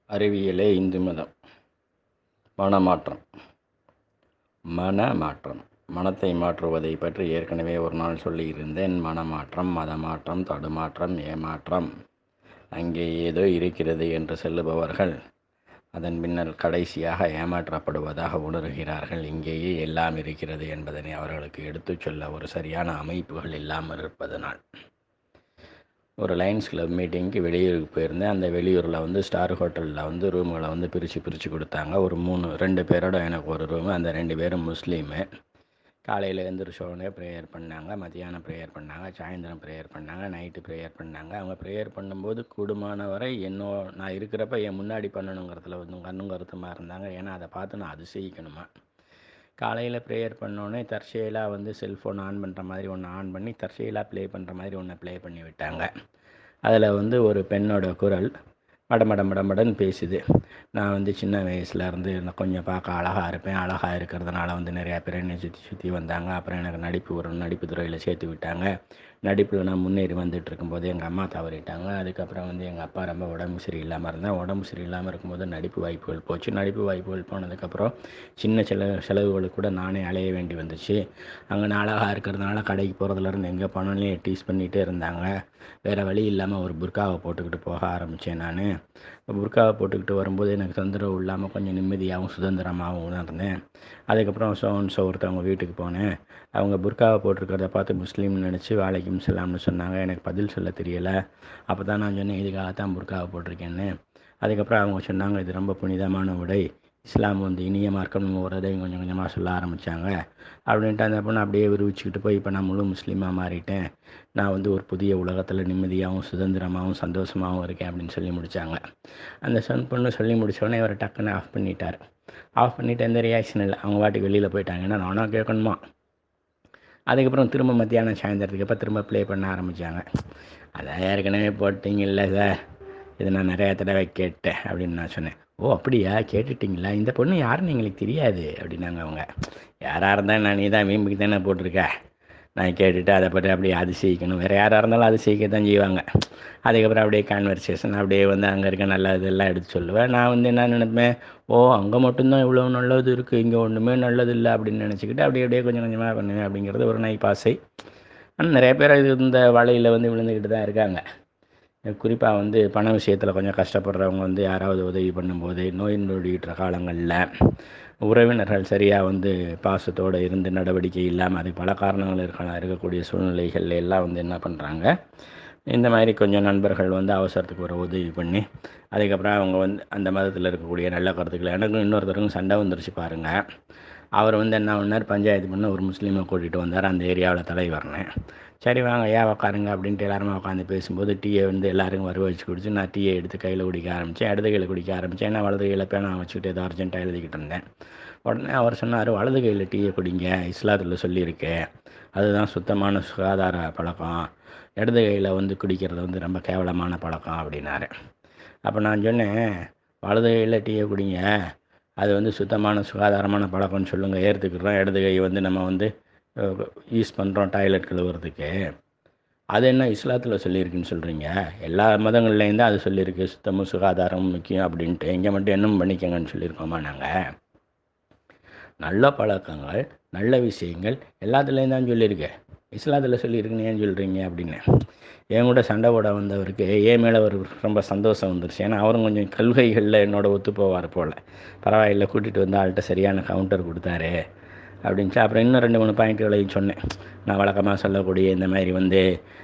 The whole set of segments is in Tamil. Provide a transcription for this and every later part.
அறிவியலே இந்து மதம் மனமாற்றம் மனமாற்றம் மனத்தை மாற்றுவதை பற்றி ஏற்கனவே ஒரு நாள் சொல்லியிருந்தேன் மனமாற்றம் மதமாற்றம் தடுமாற்றம் ஏமாற்றம் அங்கே ஏதோ இருக்கிறது என்று சொல்லுபவர்கள் அதன் பின்னர் கடைசியாக ஏமாற்றப்படுவதாக உணர்கிறார்கள் இங்கேயே எல்லாம் இருக்கிறது என்பதனை அவர்களுக்கு எடுத்துச் சொல்ல ஒரு சரியான அமைப்புகள் இல்லாமல் இருப்பதனால் ஒரு லைன்ஸ் கிளப் மீட்டிங்க்கு வெளியூருக்கு போயிருந்தேன் அந்த வெளியூரில் வந்து ஸ்டார் ஹோட்டலில் வந்து ரூம்களை வந்து பிரித்து பிரித்து கொடுத்தாங்க ஒரு மூணு ரெண்டு பேரோட எனக்கு ஒரு ரூமு அந்த ரெண்டு பேரும் முஸ்லீமு காலையில் எழுந்திரிச்ச உடனே ப்ரேயர் பண்ணாங்க மத்தியானம் ப்ரேயர் பண்ணாங்க சாயந்தரம் ப்ரேயர் பண்ணாங்க நைட்டு ப்ரேயர் பண்ணாங்க அவங்க ப்ரேயர் பண்ணும்போது கூடுமான வரை என்னோ நான் இருக்கிறப்ப என் முன்னாடி பண்ணணுங்கிறதுல வந்து கண்ணும் கருத்துமாக இருந்தாங்க ஏன்னா அதை பார்த்து நான் அதிசயிக்கணுமா காலையில் ப்ரேயர் பண்ணோடனே தற்செயலாக வந்து செல்ஃபோன் ஆன் பண்ணுற மாதிரி ஒன்று ஆன் பண்ணி தற்செயலாக ப்ளே பண்ணுற மாதிரி ஒன்று ப்ளே பண்ணி விட்டாங்க அதில் வந்து ஒரு பெண்ணோட குரல் மட மட மட மடன்னு பேசுது நான் வந்து சின்ன வயசில் இருந்து நான் கொஞ்சம் பார்க்க அழகாக இருப்பேன் அழகாக இருக்கிறதுனால வந்து நிறையா பேர் என்னை சுற்றி சுற்றி வந்தாங்க அப்புறம் எனக்கு நடிப்பு ஒரு நடிப்பு துறையில் சேர்த்து விட்டாங்க நடிப்பில் நான் முன்னேறி வந்துட்டு இருக்கும்போது எங்கள் அம்மா தவறிட்டாங்க அதுக்கப்புறம் வந்து எங்கள் அப்பா ரொம்ப உடம்பு சரியில்லாமல் இருந்தேன் உடம்பு சரியில்லாமல் இருக்கும்போது நடிப்பு வாய்ப்புகள் போச்சு நடிப்பு வாய்ப்புகள் போனதுக்கப்புறம் சின்ன செலவு செலவுகளுக்கு கூட நானே அலைய வேண்டி வந்துச்சு அங்கே நான் அழகாக இருக்கிறதுனால கடைக்கு போகிறதுலேருந்து எங்கே போனாலும் டீஸ் பண்ணிகிட்டே இருந்தாங்க வேறு வழி இல்லாமல் ஒரு புர்காவை போட்டுக்கிட்டு போக ஆரம்பித்தேன் நான் புர்காவை போட்டுக்கிட்டு வரும்போது எனக்கு தொந்தரவு இல்லாமல் கொஞ்சம் நிம்மதியாகவும் சுதந்திரமாகவும் உணர்ந்தேன் அதுக்கப்புறம் சோன் சோ ஒருத்தவங்க வீட்டுக்கு போனேன் அவங்க புர்காவை போட்டிருக்கிறத பார்த்து முஸ்லீம்னு நினச்சி வாழைக்கும் செல்லாம்னு சொன்னாங்க எனக்கு பதில் சொல்ல தெரியலை அப்போ தான் நான் சொன்னேன் இதுக்காகத்தான் புர்காவை போட்டிருக்கேன்னு அதுக்கப்புறம் அவங்க சொன்னாங்க இது ரொம்ப புனிதமான உடை இஸ்லாம் வந்து இனிய மார்க்கம் ஒருதையும் கொஞ்சம் கொஞ்சமாக சொல்ல ஆரம்பித்தாங்க அப்படின்ட்டு அந்த பொண்ணு அப்படியே விரிவிச்சுக்கிட்டு போய் இப்போ நான் முழு முஸ்லீமாக மாறிட்டேன் நான் வந்து ஒரு புதிய உலகத்தில் நிம்மதியாகவும் சுதந்திரமாகவும் சந்தோஷமாகவும் இருக்கேன் அப்படின்னு சொல்லி முடித்தாங்க அந்த சொன் பொண்ணு சொல்லி முடித்தோடனே அவர் டக்குன்னு ஆஃப் பண்ணிட்டார் ஆஃப் பண்ணிவிட்டு எந்த ரியாக்ஷன் இல்லை அவங்க வாட்டுக்கு வெளியில் போயிட்டாங்க ஏன்னா நானும் கேட்கணுமா அதுக்கப்புறம் திரும்ப மத்தியானம் சாயந்தரத்துக்கு அப்போ திரும்ப ப்ளே பண்ண ஆரம்பித்தாங்க அதான் ஏற்கனவே போட்டிங்கல்ல சார் இது நான் நிறையா தடவை கேட்டேன் அப்படின்னு நான் சொன்னேன் ஓ அப்படியா கேட்டுட்டிங்களா இந்த பொண்ணு யாருன்னு எங்களுக்கு தெரியாது அப்படின்னாங்க அவங்க யாராக இருந்தால் நான் நீ தான் மீம்புக்கு தானே போட்டிருக்க நான் கேட்டுட்டு அதை பற்றி அப்படியே அதிசயிக்கணும் வேறு யாராக இருந்தாலும் அதிசயிக்க தான் செய்வாங்க அதுக்கப்புறம் அப்படியே கான்வர்சேஷன் அப்படியே வந்து அங்கே இருக்க நல்ல இதெல்லாம் எடுத்து சொல்லுவேன் நான் வந்து என்ன நினைப்பேன் ஓ அங்கே மட்டும்தான் இவ்வளோ நல்லது இருக்குது இங்கே ஒன்றுமே நல்லது இல்லை அப்படின்னு நினச்சிக்கிட்டு அப்படியே அப்படியே கொஞ்சம் கொஞ்சமாக பண்ணுவேன் அப்படிங்கிறது ஒரு நைப்பாசை ஆனால் நிறைய பேர் இது இந்த வலையில் வந்து விழுந்துக்கிட்டு தான் இருக்காங்க குறிப்பாக வந்து பண விஷயத்தில் கொஞ்சம் கஷ்டப்படுறவங்க வந்து யாராவது உதவி பண்ணும்போது நோய் நொடிக்கிற காலங்களில் உறவினர்கள் சரியாக வந்து பாசத்தோடு இருந்து நடவடிக்கை இல்லாமல் அது பல காரணங்கள் இருக்கலாம் இருக்கக்கூடிய சூழ்நிலைகள் எல்லாம் வந்து என்ன பண்ணுறாங்க இந்த மாதிரி கொஞ்சம் நண்பர்கள் வந்து அவசரத்துக்கு ஒரு உதவி பண்ணி அதுக்கப்புறம் அவங்க வந்து அந்த மதத்தில் இருக்கக்கூடிய நல்ல கருத்துக்களை எனக்கும் இன்னொருத்தருக்கும் சண்டை வந்துருச்சு பாருங்கள் அவர் வந்து என்ன பண்ணார் பஞ்சாயத்து பண்ண ஒரு முஸ்லீமை கூட்டிகிட்டு வந்தார் அந்த ஏரியாவில் தலைவர்னு சரி வாங்க ஏன் உக்காருங்க அப்படின்ட்டு எல்லாருமே உட்காந்து பேசும்போது டீயை வந்து எல்லாருக்கும் வர வச்சு குடிச்சு நான் டீயை எடுத்து கையில் குடிக்க ஆரம்பித்தேன் இடது கையில் குடிக்க ஆரம்பித்தேன் ஏன்னா வலது கையில் பேனா வச்சுக்கிட்டு ஏதோ அர்ஜென்ட்டாக எழுதிக்கிட்டு இருந்தேன் உடனே அவர் சொன்னார் வலது கையில் டீயை குடிங்க இஸ்லாத்தில் சொல்லியிருக்கு அதுதான் சுத்தமான சுகாதார பழக்கம் இடது கையில் வந்து குடிக்கிறது வந்து ரொம்ப கேவலமான பழக்கம் அப்படின்னாரு அப்போ நான் சொன்னேன் வலது கையில் டீயை குடிங்க அது வந்து சுத்தமான சுகாதாரமான பழக்கம்னு சொல்லுங்கள் ஏற்றுக்கிறோம் இடது கை வந்து நம்ம வந்து யூஸ் பண்ணுறோம் டாய்லெட் கழுவுறதுக்கு அது என்ன இஸ்லாத்தில் சொல்லியிருக்குன்னு சொல்கிறீங்க எல்லா மதங்கள்லேயும் தான் அது சொல்லியிருக்கு சுத்தமும் சுகாதாரமும் முக்கியம் அப்படின்ட்டு இங்கே மட்டும் என்னும் பண்ணிக்கங்கன்னு சொல்லியிருக்கோமா நாங்கள் நல்ல பழக்கங்கள் நல்ல விஷயங்கள் எல்லாத்துலேயும் தான் சொல்லியிருக்கு இஸ்லாத்தில் சொல்லியிருக்குன்னு ஏன் சொல்கிறீங்க அப்படின்னு என் கூட சண்டை போட வந்தவருக்கு ஏன் மேலே ஒரு ரொம்ப சந்தோஷம் வந்துருச்சு ஏன்னா அவரும் கொஞ்சம் கல்கைகளில் என்னோட ஒத்து போவார் போல் பரவாயில்ல கூட்டிகிட்டு வந்து ஆள்கிட்ட சரியான கவுண்டர் கொடுத்தாரு அப்படின்ச்சு அப்புறம் இன்னும் ரெண்டு மூணு பாயிண்ட்டுகளையும் சொன்னேன் நான் வழக்கமாக சொல்லக்கூடிய இந்த மாதிரி வந்து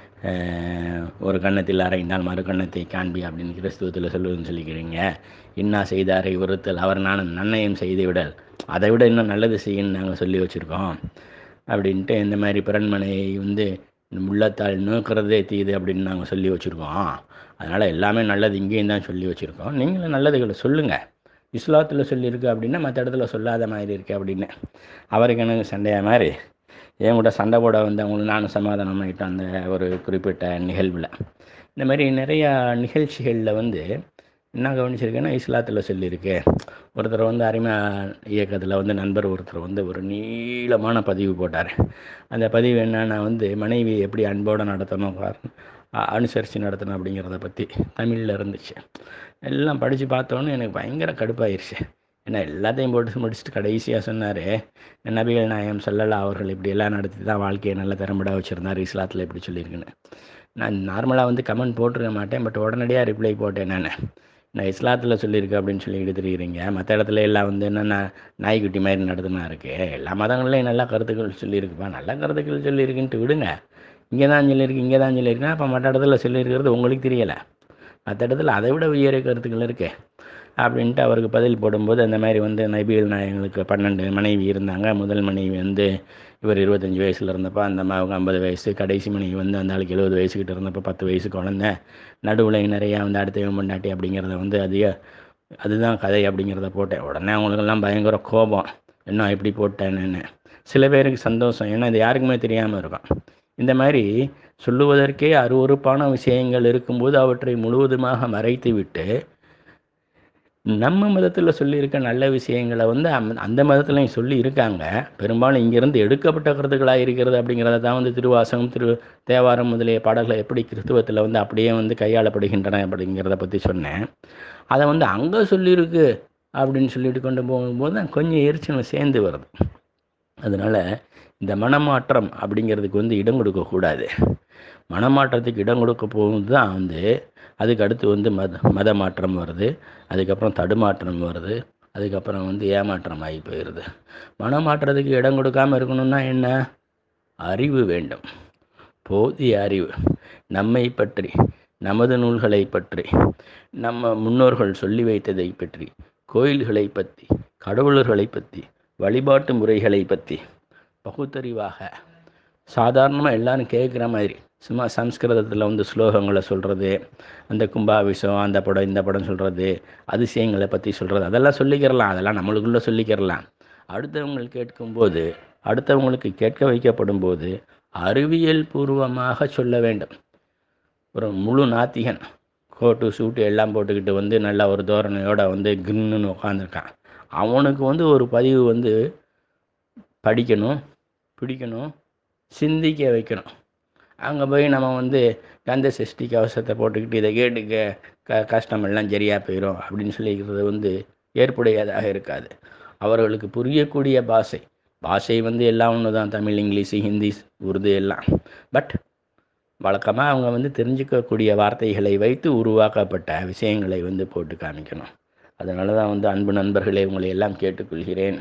ஒரு கன்னத்தில் அறைந்தால் மறு கன்னத்தை காண்பி அப்படின்னு கிறிஸ்துவத்தில் சொல்லுவதுன்னு சொல்லிக்கிறீங்க இன்னா செய்தாரை உறுத்தல் அவர் நானும் நன்னயம் செய்து விடல் அதை விட இன்னும் நல்லது செய்யணும்னு நாங்கள் சொல்லி வச்சுருக்கோம் அப்படின்ட்டு இந்த மாதிரி பிறன்மனையை வந்து உள்ளத்தால் நோக்கிறதே தீது அப்படின்னு நாங்கள் சொல்லி வச்சுருக்கோம் அதனால் எல்லாமே நல்லது இங்கேயும் தான் சொல்லி வச்சுருக்கோம் நீங்களும் நல்லதுகளை சொல்லுங்கள் இஸ்லாத்தில் சொல்லியிருக்கு அப்படின்னா மற்ற இடத்துல சொல்லாத மாதிரி இருக்குது அப்படின்னு அவருக்கு எனக்கு சண்டையாக மாதிரி என் கூட சண்டை போட வந்து அவங்களுக்கு நானும் சமாதானம் ஆகிட்டோம் அந்த ஒரு குறிப்பிட்ட நிகழ்வில் இந்த மாதிரி நிறையா நிகழ்ச்சிகளில் வந்து என்ன கவனிச்சிருக்கேன்னா இஸ்லாத்தில் சொல்லியிருக்கு ஒருத்தர் வந்து அரிமா இயக்கத்தில் வந்து நண்பர் ஒருத்தர் வந்து ஒரு நீளமான பதிவு போட்டார் அந்த பதிவு என்னன்னா வந்து மனைவி எப்படி அன்போடு நடத்தணும் அ- அனுசரித்து நடத்தணும் அப்படிங்கிறத பற்றி தமிழில் இருந்துச்சு எல்லாம் படித்து பார்த்தோன்னே எனக்கு பயங்கர கடுப்பாயிருச்சு ஏன்னா எல்லாத்தையும் போட்டு முடிச்சுட்டு கடைசியாக சொன்னார் நபிகள் நாயம் சொல்லலா அவர்கள் இப்படி எல்லாம் நடத்தி தான் வாழ்க்கையை நல்ல திறம்பட வச்சுருந்தார் இஸ்லாத்தில் இப்படி சொல்லியிருக்குன்னு நான் நார்மலாக வந்து கமெண்ட் போட்டிருக்க மாட்டேன் பட் உடனடியாக ரிப்ளை போட்டேன் நான் நான் இஸ்லாத்தில் சொல்லியிருக்கு அப்படின்னு சொல்லிக்கிட்டு தெரியுறீங்க மற்ற இடத்துல எல்லாம் வந்து என்னென்ன நாய்க்குட்டி மாதிரி நடத்துனா இருக்கு எல்லா மதங்கள்லையும் நல்ல கருத்துக்கள் சொல்லியிருக்குப்பா நல்ல கருத்துக்கள் சொல்லியிருக்குன்ட்டு விடுங்க இங்கே தான் சொல்லியிருக்கு இங்கே தான் சொல்லியிருக்குன்னா அப்போ மற்ற இடத்துல சொல்லியிருக்கிறது உங்களுக்கு தெரியலை மற்ற இடத்துல அதை விட உயரிய கருத்துக்கள் இருக்கு அப்படின்ட்டு அவருக்கு பதில் போடும்போது அந்த மாதிரி வந்து நபிகள் நாயங்களுக்கு பன்னெண்டு மனைவி இருந்தாங்க முதல் மனைவி வந்து இவர் இருபத்தஞ்சி வயசில் இருந்தப்போ அந்த அம்மாவுக்கு ஐம்பது வயசு கடைசி மனைவி வந்து அந்த ஆளுக்கு எழுபது வயசுக்கிட்ட இருந்தப்போ பத்து வயசு குழந்த நடுவில் நிறையா வந்து அடுத்த பொண்டாட்டி அப்படிங்கிறத வந்து அதிக அதுதான் கதை அப்படிங்கிறத போட்டேன் உடனே அவங்களுக்கெல்லாம் பயங்கர கோபம் என்ன இப்படி போட்டேன்னு சில பேருக்கு சந்தோஷம் ஏன்னா இது யாருக்குமே தெரியாமல் இருக்கும் இந்த மாதிரி சொல்லுவதற்கே அருவருப்பான விஷயங்கள் இருக்கும்போது அவற்றை முழுவதுமாக மறைத்து விட்டு நம்ம மதத்தில் சொல்லியிருக்க நல்ல விஷயங்களை வந்து அம்- அந்த மதத்துலையும் சொல்லி இருக்காங்க பெரும்பாலும் இங்கிருந்து எடுக்கப்பட்ட கருத்துக்களாக இருக்கிறது அப்படிங்கிறத தான் வந்து திருவாசகம் திரு தேவாரம் முதலிய பாடல்கள் எப்படி கிறிஸ்துவத்தில் வந்து அப்படியே வந்து கையாளப்படுகின்றன அப்படிங்கிறத பற்றி சொன்னேன் அதை வந்து அங்கே சொல்லியிருக்கு அப்படின்னு சொல்லிட்டு கொண்டு போகும்போது தான் கொஞ்சம் எரிச்சல் சேர்ந்து வருது அதனால் இந்த மனமாற்றம் அப்படிங்கிறதுக்கு வந்து இடம் கொடுக்கக்கூடாது மனமாற்றத்துக்கு இடம் கொடுக்க போகும்போது தான் வந்து அதுக்கு அடுத்து வந்து மத மத மாற்றம் வருது அதுக்கப்புறம் தடுமாற்றம் வருது அதுக்கப்புறம் வந்து ஏமாற்றம் ஆகி போயிடுது மனமாற்றத்துக்கு இடம் கொடுக்காம இருக்கணும்னா என்ன அறிவு வேண்டும் போதிய அறிவு நம்மை பற்றி நமது நூல்களை பற்றி நம்ம முன்னோர்கள் சொல்லி வைத்ததை பற்றி கோயில்களை பற்றி கடவுளர்களை பற்றி வழிபாட்டு முறைகளை பற்றி பகுத்தறிவாக சாதாரணமாக எல்லாரும் கேட்குற மாதிரி சும்மா சம்ஸ்கிருதத்தில் வந்து ஸ்லோகங்களை சொல்கிறது அந்த கும்பாபிஷம் அந்த படம் இந்த படம் சொல்கிறது அதிசயங்களை பற்றி சொல்கிறது அதெல்லாம் சொல்லிக்கிறலாம் அதெல்லாம் நம்மளுக்குள்ளே சொல்லிக்கிறலாம் அடுத்தவங்களுக்கு கேட்கும்போது அடுத்தவங்களுக்கு கேட்க வைக்கப்படும் போது அறிவியல் பூர்வமாக சொல்ல வேண்டும் ஒரு முழு நாத்திகன் கோட்டு சூட்டு எல்லாம் போட்டுக்கிட்டு வந்து நல்ல ஒரு தோரணையோட வந்து கின்னுன்னு உட்காந்துருக்கான் அவனுக்கு வந்து ஒரு பதிவு வந்து படிக்கணும் பிடிக்கணும் சிந்திக்க வைக்கணும் அங்கே போய் நம்ம வந்து கந்த சஷ்டி கவசத்தை போட்டுக்கிட்டு இதை கேட்டுக்க க கஷ்டமெல்லாம் சரியாக போயிடும் அப்படின்னு சொல்லிக்கிறது வந்து ஏற்புடையதாக இருக்காது அவர்களுக்கு புரியக்கூடிய பாஷை பாஷை வந்து எல்லாம் ஒன்று தான் தமிழ் இங்கிலீஷ் ஹிந்தி உருது எல்லாம் பட் வழக்கமாக அவங்க வந்து தெரிஞ்சுக்கக்கூடிய வார்த்தைகளை வைத்து உருவாக்கப்பட்ட விஷயங்களை வந்து போட்டு காமிக்கணும் அதனால தான் வந்து அன்பு நண்பர்களே உங்களை எல்லாம் கேட்டுக்கொள்கிறேன்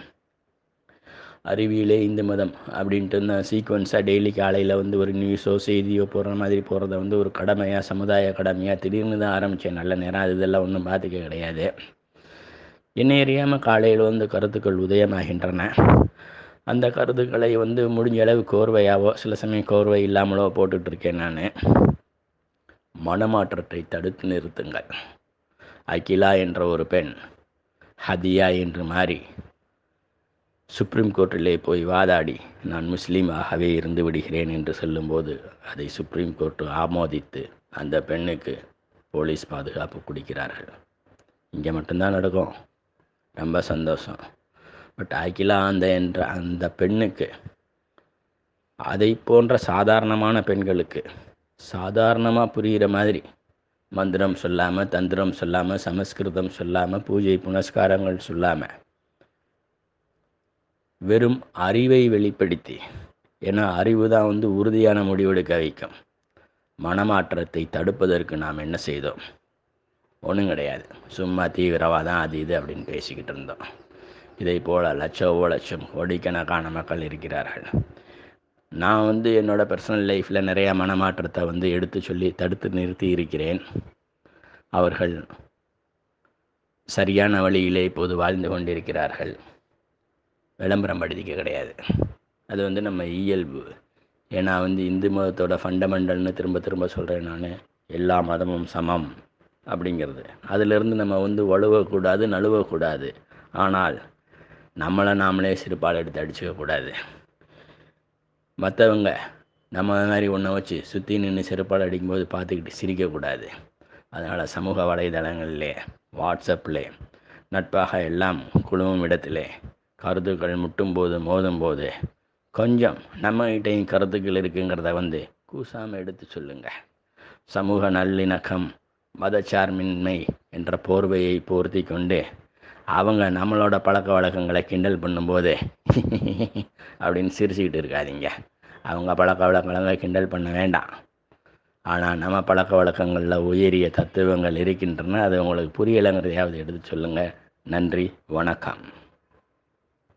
அறிவியலே இந்து மதம் அப்படின்ட்டு நான் சீக்வன்ஸாக டெய்லி காலையில் வந்து ஒரு நியூஸோ செய்தியோ போடுற மாதிரி போகிறத வந்து ஒரு கடமையாக சமுதாய கடமையாக திடீர்னு தான் ஆரம்பித்தேன் நல்ல நேரம் அது இதெல்லாம் ஒன்றும் பார்த்துக்க கிடையாது என்னை அறியாமல் காலையில் வந்து கருத்துக்கள் உதயமாகின்றன அந்த கருத்துக்களை வந்து முடிஞ்ச அளவு கோர்வையாவோ சில சமயம் கோர்வை இல்லாமலோ போட்டுட்ருக்கேன் நான் மனமாற்றத்தை தடுத்து நிறுத்துங்கள் அகிலா என்ற ஒரு பெண் ஹதியா என்று மாறி சுப்ரீம் கோர்ட்டிலே போய் வாதாடி நான் முஸ்லீமாகவே இருந்து விடுகிறேன் என்று சொல்லும்போது அதை சுப்ரீம் கோர்ட்டு ஆமோதித்து அந்த பெண்ணுக்கு போலீஸ் பாதுகாப்பு கொடுக்கிறார்கள் இங்கே மட்டும்தான் நடக்கும் ரொம்ப சந்தோஷம் பட் அகிலா அந்த என்ற அந்த பெண்ணுக்கு அதை போன்ற சாதாரணமான பெண்களுக்கு சாதாரணமாக புரிகிற மாதிரி மந்திரம் சொல்லாமல் தந்திரம் சொல்லாமல் சமஸ்கிருதம் சொல்லாமல் பூஜை புனஸ்காரங்கள் சொல்லாமல் வெறும் அறிவை வெளிப்படுத்தி ஏன்னா அறிவு தான் வந்து உறுதியான முடிவெடுக்க வைக்கும் மனமாற்றத்தை தடுப்பதற்கு நாம் என்ன செய்தோம் ஒன்றும் கிடையாது சும்மா தீவிரவாதம் அது இது அப்படின்னு பேசிக்கிட்டு இருந்தோம் இதை போல் லட்சம் லட்சம் கோடிக்கணக்கான மக்கள் இருக்கிறார்கள் நான் வந்து என்னோடய பர்சனல் லைஃப்பில் நிறையா மனமாற்றத்தை வந்து எடுத்து சொல்லி தடுத்து நிறுத்தி இருக்கிறேன் அவர்கள் சரியான வழியிலே இப்போது வாழ்ந்து கொண்டிருக்கிறார்கள் விளம்பரம் படிக்க கிடையாது அது வந்து நம்ம இயல்பு ஏன்னா வந்து இந்து மதத்தோட ஃபண்டமெண்டல்னு திரும்ப திரும்ப சொல்கிறேன் நான் எல்லா மதமும் சமம் அப்படிங்கிறது அதிலிருந்து நம்ம வந்து வலுவக்கூடாது நழுவக்கூடாது ஆனால் நம்மளை நாமளே சிறுபால் எடுத்து அடிச்சுக்கக்கூடாது மற்றவங்க நம்ம மாதிரி ஒன்றை வச்சு சுற்றி நின்று செருப்பால் அடிக்கும்போது பார்த்துக்கிட்டு சிரிக்கக்கூடாது அதனால் சமூக வலைதளங்களிலே வாட்ஸ்அப்பில் நட்பாக எல்லாம் குழுவும் இடத்திலே கருத்துக்கள் முட்டும் போது மோதும் போது கொஞ்சம் நம்மகிட்டையும் கருத்துக்கள் இருக்குங்கிறத வந்து கூசாமல் எடுத்து சொல்லுங்கள் சமூக நல்லிணக்கம் மதச்சார்பின்மை என்ற போர்வையை போர்த்தி கொண்டு அவங்க நம்மளோட பழக்க வழக்கங்களை கிண்டல் பண்ணும்போது அப்படின்னு சிரிச்சுக்கிட்டு இருக்காதீங்க அவங்க பழக்க வழக்கங்களை கிண்டல் பண்ண வேண்டாம் ஆனால் நம்ம பழக்க வழக்கங்களில் உயரிய தத்துவங்கள் இருக்கின்றன அது உங்களுக்கு புரியலைங்கிறதையாவது எடுத்து சொல்லுங்கள் நன்றி வணக்கம்